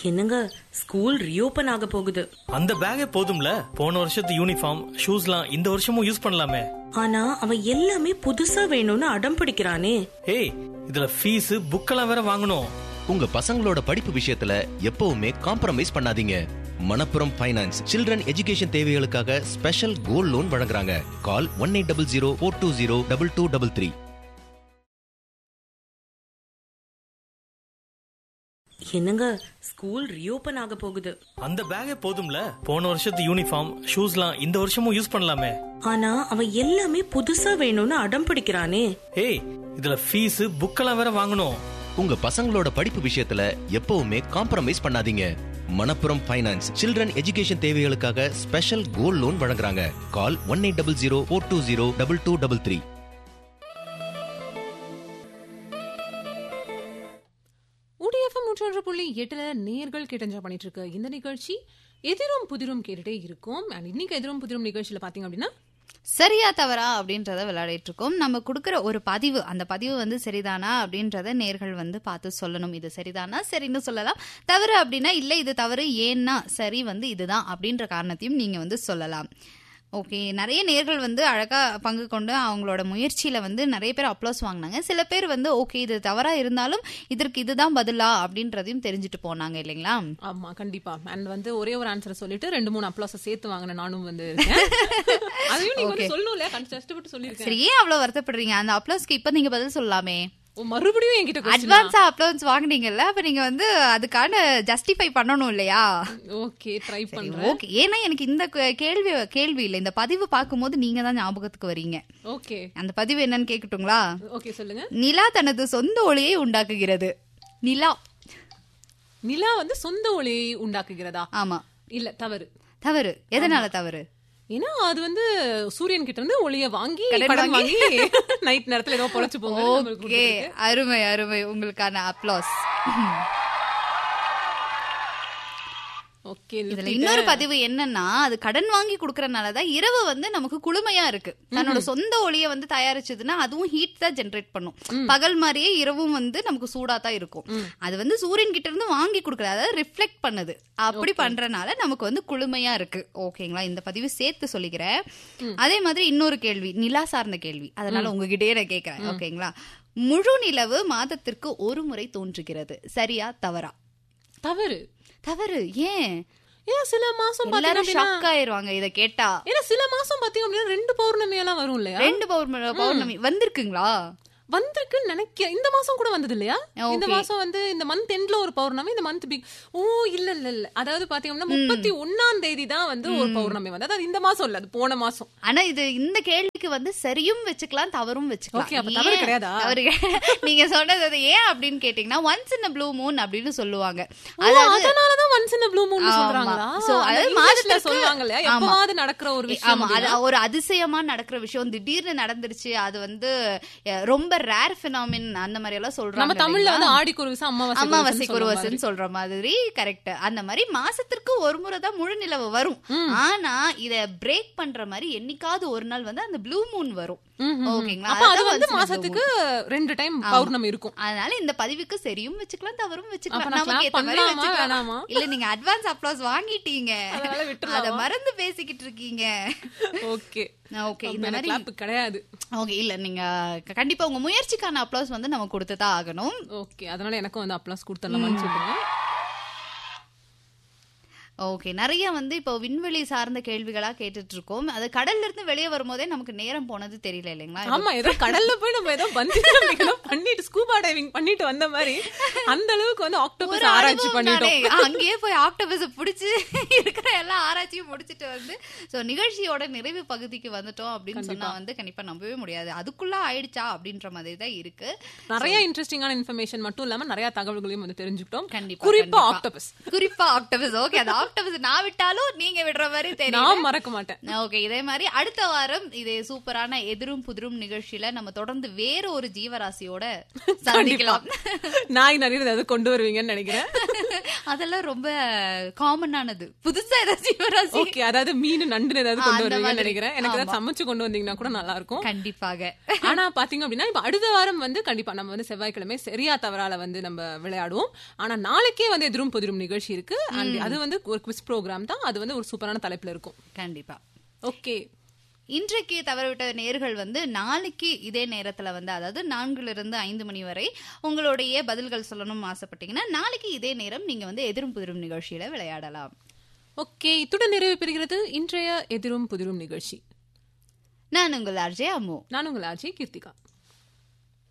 என்னங்க school reopen ஆக போகுது அந்த பேக்கே போதும்ல போன வருஷத்து யூனிஃபார்ம் ஷூஸ்லாம் இந்த வருஷமும் யூஸ் பண்ணலாமே ஆனா அவன் எல்லாமே புதுசா வேணும்னு அடம் பிடிக்கிறானே ஏய் இதுல ஃபீஸ் புக்கெல்லாம் வேற வாங்கணும் உங்க பசங்களோட படிப்பு விஷயத்துல எப்பவுமே காம்ப்ரமைஸ் பண்ணாதீங்க மணப்புரம் ஃபைனான்ஸ் சில்ட்ரன் எஜுகேஷன் தேவைகளுக்காக ஸ்பெஷல் கோல்ட் லோன் வழங்குறாங்க call one eight double zero four two zero double two double three என்னங்க ஸ்கூல் ரீஓபன் ஆக போகுது அந்த பேக்கே போதும்ல போன வருஷத்து யூனிஃபார்ம் ஷூஸ்லாம் இந்த வருஷமும் யூஸ் பண்ணலாமே ஆனா அவன் எல்லாமே புதுசா வேணும்னு அடம் பிடிக்கிறானே ஏய் இதுல ஃபீஸ் புக்கெல்லாம் வேற வாங்கணும் உங்க பசங்களோட படிப்பு விஷயத்துல எப்பவுமே காம்ப்ரமைஸ் பண்ணாதீங்க மணப்புரம் ஃபைனான்ஸ் சில்ட்ரன் எஜுகேஷன் தேவைகளுக்காக ஸ்பெஷல் கோல்ட் லோன் வழங்குறாங்க call one eight double zero four two zero double two double three Ooty FM நூற்றொன்று புள்ளி எட்டுல நேர்கள் கேட்டஞ்சா பண்ணிட்டு இருக்க இந்த நிகழ்ச்சி எதிரும் புதிரும் கேட்டுட்டே இருக்கும் அண்ட் இன்னைக்கு எதிரும் புதிரும் நிகழ்ச்சியில பாத்தீங்க அப்படின்னா சரியா தவறா அப்படின்றத விளையாடிட்டு இருக்கோம் நம்ம கொடுக்குற ஒரு பதிவு அந்த பதிவு வந்து சரிதானா அப்படின்றத நேர்கள் வந்து பார்த்து சொல்லணும் இது சரிதானா சரின்னு சொல்லலாம் தவறு அப்படின்னா இல்லை இது தவறு ஏன்னா சரி வந்து இதுதான் அப்படின்ற காரணத்தையும் நீங்க வந்து சொல்லலாம் ஓகே நிறைய நேர்கள் வந்து அழகா பங்கு கொண்டு அவங்களோட முயற்சியில வந்து நிறைய பேர் அப்ளோஸ் வாங்கினாங்க சில பேர் வந்து ஓகே இது தவறா இருந்தாலும் இதற்கு இதுதான் பதிலா அப்படின்றதையும் தெரிஞ்சுட்டு போனாங்க இல்லைங்களா ஆமா கண்டிப்பா அண்ட் வந்து ஒரே ஒரு ஆன்சரை சொல்லிட்டு ரெண்டு மூணு அப்ளாஸ சேர்த்து வாங்கின நானும் வந்து இருக்கேன் அதையும் நீங்க வந்து சொல்லணும்ல கஷ்டப்பட்டு சொல்லிருக்கேன் சரி ஏன் அவ்வளவு வருத்தப்படுறீங்க அந்த அப்ளோஸ்க்கு இப்ப நீங்க பதில் சொல்லலாமே ஓ, மறுபடியும் என்கிட்ட question ஆ? அட்வான்ஸா அப்ளோன்ஸ் வாங்குனீங்கல்ல அப்ப நீங்க வந்து அதுக்கான ஜஸ்டிஃபை பண்ணணும் இல்லையா ஓகே ட்ரை சரி பண்றேன் ஓகே ஏன்னா எனக்கு இந்த கு- கேள்வி கேள்வி இல்ல இந்த பதிவு பார்க்கும்போது நீங்க தான் ஞாபகத்துக்கு வரீங்க ஓகே அந்த பதிவு என்னன்னு கேக்கட்டுங்களா ஓகே சொல்லுங்க நிலா தனது சொந்த ஒளியை உண்டாக்குகிறது நிலா நிலா வந்து சொந்த ஒளியை உண்டாக்குகிறதா ஆமா இல்ல தவறு தவறு எதனால தவறு ஏன்னா அது வந்து சூரியன் கிட்ட இருந்து ஒளிய வாங்கி கடன் கடன் வாங்கி நைட் நேரத்துல ஏதோ பொழைச்சு போங்க ஓகே அருமை அருமை உங்களுக்கான அப்ளாஸ் ஓகே இதுல இன்னொரு பதிவு என்னன்னா அது கடன் வாங்கி குடுக்கறனாலதான் இரவு வந்து நமக்கு குளுமையா இருக்கு தன்னோட சொந்த ஒளியை வந்து தயாரிச்சதுன்னா அதுவும் ஹீட் தான் ஜெனரேட் பண்ணும் பகல் மாதிரியே இரவும் வந்து நமக்கு சூடா தான் இருக்கும் அது வந்து சூரியன் கிட்ட இருந்து வாங்கி கொடுக்கறது அதாவது ரிஃப்ளெக்ட் பண்ணுது அப்படி பண்றனால நமக்கு வந்து குளுமையா இருக்கு ஓகேங்களா இந்த பதிவு சேர்த்து சொல்லிக்கிறேன் அதே மாதிரி இன்னொரு கேள்வி நிலா சார்ந்த கேள்வி அதனால உங்ககிட்டயே நான் கேக்குறேன் ஓகேங்களா முழு நிலவு மாதத்திற்கு ஒரு முறை தோன்றுகிறது சரியா தவறா தவறு தவறு ஏன் ஏன்னா சில மாசம் பாத்தீங்க எல்லாரும் அப்படின்னா ஷாக் ஆயிருவாங்க இத கேட்டா ஏன்னா சில மாசம் பாத்தீங்க அப்படின்னா ரெண்டு பௌர்ணமி எல்லாம் வரும் இல்லையா ரெண்டு பௌர்ணமி பௌர்ணமி வந்திருக்குங்களா வந்திருக்குன்னு நினைக்க இந்த மாசம் கூட வந்தது இல்லையா இந்த Okay. மாசம் வந்து இந்த மந்த் எண்ட்ல ஒரு பௌர்ணமி இந்த மந்த் பிக் ஓ இல்ல இல்ல இல்ல அதாவது பாத்தீங்கன்னா முப்பத்தி ஒன்னாம் தேதி தான் வந்து ஒரு பௌர்ணமி வந்து அதாவது இந்த மாசம் இல்ல அது போன மாசம் ஆனா இது இந்த கேள்விக்கு வந்து சரியும் வச்சுக்கலாம் தவறும் வச்சுக்கலாம் Okay, அப்ப தவறு ஏன்? கிடையாதா? தவறு கிடையாது. நீங்க சொன்னது அது ஏன் அப்படின்னு கேட்டீங்கன்னா ஒன்ஸ் இன் ப்ளூ மூன் அப்படின்னு சொல்லுவாங்க ஓ, அதாவது அதனாலதான் once in a blue moon னு ஆமா. சொல்றாங்களா So, அந்த அதாவது இங்கிலீஷ்ல மாதத்துக்கு- சொல்லுவாங்க இல்லையா ஆமா. எப்பவாவது நடக்கிற ஒரு விஷயம் ஆமா அது அப்படின்னா. ஒரு அதிசயமா நடக்கிற விஷயம் திடீர்னு நடந்துருச்சு அது வந்து அஹ், ரொம்ப ரேர் பினாமின் அந்த மாதிரி எல்லாம் சொல்றாங்க நம்ம தமிழ்ல இல்லைங்களா? வந்து ஆடி குருவிசா அமாவாசை அமாவாசை குருவிசைன்னு சொல்ற குருவசன் சொல்ற மாதிரி கரெக்ட் அந்த மாதிரி மாசத்திற்கு ஒரு முறை தான் முழு நிலவு வரும் ஆனா இத பிரேக் பண்ற மாதிரி என்னைக்காவது ஒரு நாள் வந்து அந்த ப்ளூ மூன் வரும் ஓகேங்களா அப்ப அது அதுதான் வந்து once in a blue மாசத்துக்கு moon. ரெண்டு டைம் பௌர்ணமி இருக்கும் அதனால இந்த பதிவுக்கு சரியும் வச்சுக்கலாம் தவறும் அப்ப வச்சுக்கலாம் நான் நமக்கு clap ஏத்த மாதிரி பண்ணலாமா, வச்சுக்கலாம் வேணாமா? இல்ல நீங்க அட்வான்ஸ் அப்ளாஸ் வாங்கிட்டீங்க அதனால விட்டுறலாமா? அத மறந்து பேசிக்கிட்டு இருக்கீங்க ஓகே ஓகே இந்த மாதிரி கிளாப் கிடையாது ஓகே இல்ல நீங்க க- கண்டிப்பா உங்க முயற்சிக்கான அப்ளாஸ் வந்து நம்ம கொடுத்து தான் ஆகணும் ஓகே அதனால எனக்கும் வந்து அப்ளாஸ் கொடுத்துடலாமான்னு சொல்லுங்க ஓகே நிறைய வந்து இப்போ விண்வெளி சார்ந்த கேள்விகளா கேட்டுட்டு இருக்கோம் அது கடல்ல இருந்து வெளியே வரும்போதே நமக்கு நேரம் போனது தெரியல இல்லைங்களா ஆமா ஏதோ கடல்ல போய் நம்ம ஏதோ பந்தி ஏதோ பண்ணிட்டு ஸ்கூபா டைவிங் பண்ணிட்டு வந்த மாதிரி அந்த அளவுக்கு வந்து ஆக்டோபஸ் ஒரு ஆராய்ச்சி அனுபவம் பண்ணிட்டோம் தானே. அங்கேயே போய் ஆக்டோபஸ் புடிச்சு இருக்கிற எல்லா ஆராய்ச்சியும் முடிச்சிட்டு வந்து சோ நிகழ்ச்சியோட நிறைவு பகுதிக்கு வந்துட்டோம் அப்படின்னு சொன்னா வந்து கண்டிப்பா நம்பவே முடியாது அதுக்குள்ள ஆயிடுச்சா அப்படின்ற மாதிரி தான் இருக்கு நிறைய இன்ட்ரெஸ்டிங்கான இன்ஃபர்மேஷன் மட்டும் இல்லாம நிறைய தகவல்களையும் வந்து தெரிஞ்சுக்கிட்டோம் கண்டிப்பா குறிப்பா கண்டிப்பா. ஆக்டோபஸ் குறிப்பா ஆக்டோபஸ் ஓகே அந்த ஆக்டோபஸ் நான் விட்டாலும் நீங்க விடுற மாதிரி தெரியும் நான் மறக்க மாட்டேன் ஓகே இதே மாதிரி அடுத்த வாரம் இதே சூப்பரான எதிரும் புதிரும் நிகழ்ச்சியில நம்ம தொடர்ந்து வேற ஒரு ஜீவராசியோட சந்திக்கலாம் நாய் நிறைய ஏதாவது கொண்டு வருவீங்கன்னு நினைக்கிறேன் அதெல்லாம் ரொம்ப காமனானது புதுசா ஏதாச்சும் யுவராசி ஓகே அதாவது மீன் நண்டு ஏதாவது ஆ, கொண்டு அந்த வருவீங்கன்னு மாதிரி. நினைக்கிறேன் எனக்கு ஏதாவது ஆமா. சமைச்சு கொண்டு வந்தீங்கன்னா கூட நல்லா இருக்கும் கண்டிப்பாக ஆனா பாத்தீங்க அப்படின்னா இப்ப அடுத்த வாரம் வந்து கண்டிப்பா நம்ம வந்து செவ்வாய்க்கிழமை சரியா தவறால வந்து நம்ம விளையாடுவோம் ஆனா நாளைக்கே வந்து எதிரும் புதிரும் நிகழ்ச்சி இருக்கு அண்ட் அது வந்து ஒரு குவிஸ் ப்ரோக்ராம் தான் அது வந்து ஒரு சூப்பரான தலைப்புல இருக்கும் கண்டிப்பா ஓகே இன்றைக்கு தவறவிட்ட நேர்கள் வந்து நாளைக்கு இதே நேரத்துல வந்து அதாவது நான்குல இருந்து ஐந்து மணி வரை உங்களுடைய பதில்கள் சொல்லணும்னு ஆசைப்பட்டீங்கன்னா நாளைக்கு இதே நேரம் நீங்க வந்து எதிரும் புதிரும் நிகழ்ச்சியில விளையாடலாம் ஓகே இத்துடன் நிறைவு பெறுகிறது இன்றைய எதிரும் புதிரும் நிகழ்ச்சி நான் உங்கள் ஆர்ஜே அம்மு நான் உங்கள் ஆட்சி கீர்த்திகா